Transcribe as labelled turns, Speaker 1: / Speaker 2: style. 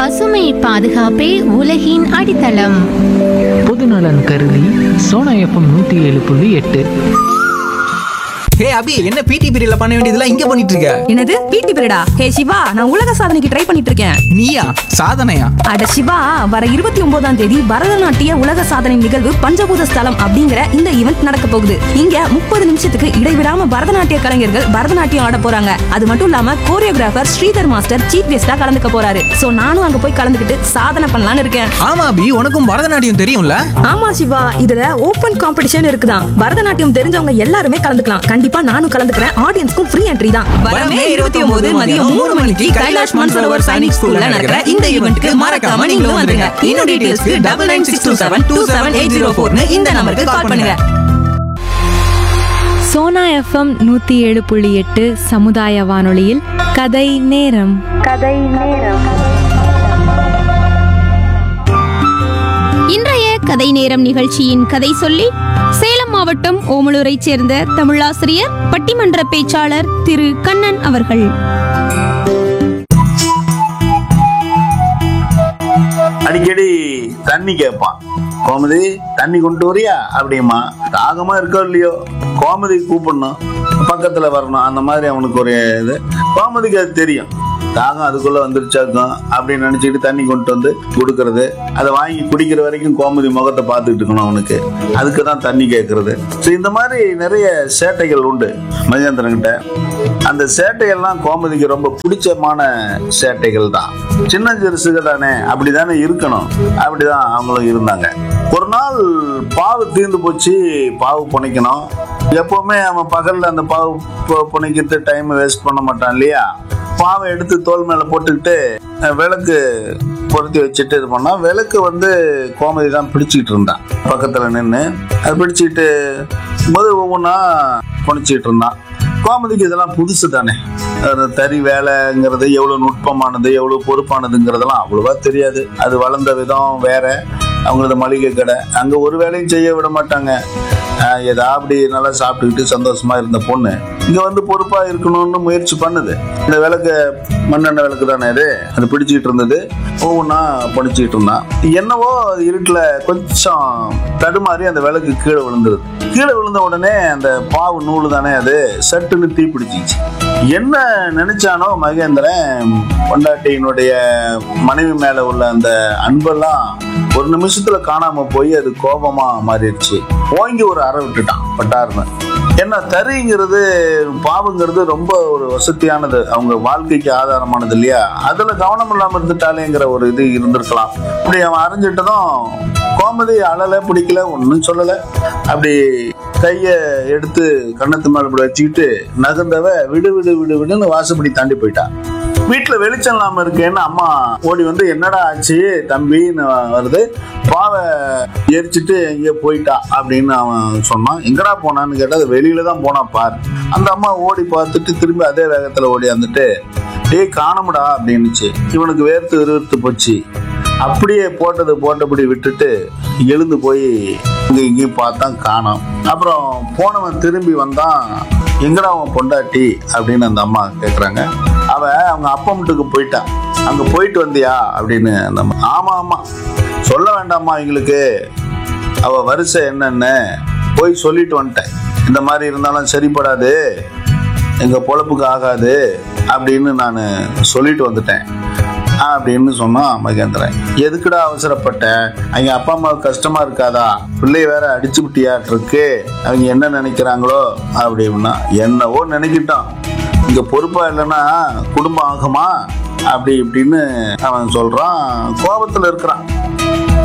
Speaker 1: பசுமை பாதுகாப்பே உலகின் அடித்தளம்
Speaker 2: பொதுநலன் கருதி சோனா எஃப்எம் நூற்றி ஏழு புள்ளி எட்டு
Speaker 3: ஹே அபி என்ன பிடி பீரியட்ல பண்ண வேண்டியதெல்லாம் இங்க பண்ணிட்டு இருக்க
Speaker 4: என்னது பிடி பீரியடா ஹே சிவா நான் உலக சாதனைக்கு ட்ரை பண்ணிட்டு இருக்கேன்
Speaker 3: நீயா சாதனையா
Speaker 4: அட சிவா வர இருபத்தி ஒன்பதாம் தேதி பரதநாட்டிய உலக சாதனை நிகழ்வு பஞ்சபூத ஸ்தலம் அப்படிங்கிற இந்த ஈவெண்ட் நடக்க போகுது இங்க முப்பது நிமிஷத்துக்கு இடைவிடாம பரதநாட்டிய கலைஞர்கள் பரதநாட்டியம் ஆட போறாங்க அது மட்டும் இல்லாம கோரியோகிராஃபர் ஸ்ரீதர் மாஸ்டர் சீஃப் கெஸ்டா கலந்துக்க போறாரு சோ நானும் அங்க போய் கலந்துக்கிட்டு சாதனை பண்ணலாம்னு இருக்கேன்
Speaker 3: ஆமா அபி உனக்கும் பரதநாட்டியம் தெரியும்ல
Speaker 4: ஆமா சிவா இதுல ஓபன் காம்படிஷன் இருக்குதான் பரதநாட்டியம் தெரிஞ்சவங்க எல்லாருமே கலந்துக்கலாம் கண்டிப்பா நானும் கலந்துக்கிறேன் ஆடியன்ஸ்க்கும் ஃப்ரீ என்ட்ரி தான் வரமே இருபத்தி ஒன்பது மதியம் மூணு மணிக்கு கைலாஷ் மான்சரோவர் சைனிக் ஸ்கூல்ல நடக்கிற இந்த ஈவெண்ட்க்கு மறக்காம நீங்களும் வந்துருங்க இன்னும் டீடைல்ஸ்க்கு double nine six two seven two seven eight zero ஃபோர்னு இந்த நம்பருக்கு கால் பண்ணுங்க
Speaker 5: சோனா எஃப்எம் நூத்தி ஏழு புள்ளி எட்டு சமுதாய வானொலியில் கதை நேரம்
Speaker 6: இன்றைய கதை நேரம் நிகழ்ச்சியின் கதை சொல்லி சேலம் மாவட்டம் ஓமலூரைச் சேர்ந்த தமிழாசிரியர் பட்டிமன்ற பேச்சாளர் திரு கண்ணன் அவர்கள்
Speaker 7: அடிக்கடி தண்ணி கேட்பான் கோமதி தண்ணி கொண்டு வரியா அப்படிமா தாகமா இருக்கோ இல்லையோ கோமதி கூப்பிடணும் பக்கத்துல வரணும் அந்த மாதிரி அவனுக்கு ஒரு இது கோமதிக்கு அது தெரியும் தாகம் அதுக்குள்ள வந்துருச்சாக்கும் அப்படின்னு நினைச்சிட்டு தண்ணி கொண்டு வந்து கொடுக்கறது அதை வாங்கி குடிக்கிற வரைக்கும் கோமதி முகத்தை பார்த்துட்டு இருக்கணும் அவனுக்கு அதுக்கு தான் தண்ணி கேட்கறது ஸோ இந்த மாதிரி நிறைய சேட்டைகள் உண்டு மகேந்திரன்கிட்ட அந்த சேட்டையெல்லாம் கோமதிக்கு ரொம்ப பிடிச்சமான சேட்டைகள் தான் சின்ன சிறுசுக தானே அப்படிதானே இருக்கணும் அப்படிதான் அவங்களும் இருந்தாங்க ஒரு நாள் பாவு தீர்ந்து போச்சு பாவு புனைக்கணும் எப்பவுமே அவன் பகல்ல அந்த பாவு பு- புனைக்கிறது டைம் வேஸ்ட் பண்ண மாட்டான் இல்லையா பாவை எடுத்து தோல் மேல போட்டுக்கிட்டு அஹ், விளக்கு பொருத்தி வச்சுட்டு இது பண்ணா விளக்கு வந்து கோமதி தான் பிடிச்சிக்கிட்டு இருந்தான் பக்கத்துல நின்று அது பிடிச்சிக்கிட்டு முதல் ஒவ்வொன்றா புனைச்சிக்கிட்டு இருந்தான் கோமதிக்கு இதெல்லாம் புதுசு தானே அந்த தறி வேலைங்கிறது எவ்வளவு நுட்பமானது எவ்வளவு பொறுப்பானதுங்கிறதெல்லாம் அவ்வளவா தெரியாது அது வளர்ந்த விதம் வேற அவங்களது மளிகை கடை அங்க ஒரு வேலையும் செய்ய விட மாட்டாங்க ஆஹ் ஏதா அப்படி நல்லா சாப்பிட்டுக்கிட்டு சந்தோஷமா இருந்த பொண்ணு இங்க வந்து பொறுப்பா இருக்கணும்னு முயற்சி பண்ணுது இந்த விளக்கு மண்ணெண்ணெய் விளக்கு தானே இது அது பிடிச்சிட்டு இருந்தது ஒவ்வொன்றா படிச்சுட்டு இருந்தான் என்னவோ அது இருட்டுல கொஞ்சம் தடுமாறி அந்த விளக்கு கீழே விழுந்துருது கீழே விழுந்த உடனே அந்த பாவு நூல் தானே அது சட்டுன்னு தீ பிடிச்சிச்சு என்ன நினைச்சானோ மகேந்திரன் பொண்டாட்டியினுடைய மனைவி மேல உள்ள அந்த அன்பெல்லாம் ஒரு நிமிஷத்துல காணாம போய் அது கோபமா மாறிடுச்சு ஓங்கி ஒரு அறை விட்டுட்டான் பட்டாருன்னு என்ன தறிங்கிறது பாவங்கிறது ரொம்ப ஒரு வசதியானது அவங்க வாழ்க்கைக்கு ஆதாரமானது இல்லையா அதுல கவனம் இல்லாம இருந்துட்டாலேங்கிற ஒரு இது இருந்திருக்கலாம் அப்படி அவன் அறிஞ்சிட்டதும் கோமதி அழல பிடிக்கல ஒன்றும் சொல்லல அப்படி கைய எடுத்து கண்ணத்து மேல இப்படி வச்சுக்கிட்டு நகர்ந்தவ விடு விடு விடு விடுன்னு வாசப்படி தாண்டி போயிட்டான் வீட்டுல வெளிச்சம் இல்லாம இருக்கேன்னு அம்மா ஓடி வந்து என்னடா ஆச்சு தம்பின்னு வருது பாவை எரிச்சிட்டு எங்கேயோ போயிட்டா அப்படின்னு அவன் சொன்னான் எங்கடா போனான்னு கேட்டா அது வெளியில தான் போனா பார் அந்த அம்மா ஓடி பார்த்துட்டு திரும்பி அதே வேகத்துல ஓடி வந்துட்டு டேய் காணமுடா அப்படின்னுச்சு இவனுக்கு வேர்த்து விறுவிறுத்து போச்சு அப்படியே போட்டது போட்டபடி விட்டுட்டு எழுந்து போய் இங்க இங்கேயும் பார்த்தான் காணோம் அப்புறம் போனவன் திரும்பி வந்தான் எங்கடா அவன் பொண்டாட்டி அப்படின்னு அந்த அம்மா கேக்குறாங்க அவ அவங்க அப்பா வீட்டுக்கு போயிட்டான் அங்க போயிட்டு வந்தியா அப்படின்னு அந்த அம்மா ஆமா ஆமா சொல்ல வேண்டாமா எங்களுக்கு அவ வரிசை என்னன்னு போய் சொல்லிட்டு வந்துட்டேன் இந்த மாதிரி இருந்தாலும் சரிப்படாது எங்க பொழப்புக்கு ஆகாது அப்படின்னு நான் சொல்லிட்டு வந்துட்டேன் அப்படின்னு சொன்னான் மகேந்திரன் எதுக்குடா அவசரப்பட்ட அவங்க அப்பா அம்மாவுக்கு கஷ்டமா இருக்காதா பிள்ளை வேற அடிச்சு விட்டியாட்டு இருக்கு அவங்க என்ன நினைக்கிறாங்களோ அப்படின்னா என்னவோ நினைக்கிட்டான் இங்க பொறுப்பா இல்லைன்னா குடும்பம் ஆகுமா அப்படி இப்படின்னு அவன் சொல்றான் கோபத்துல இருக்கிறான்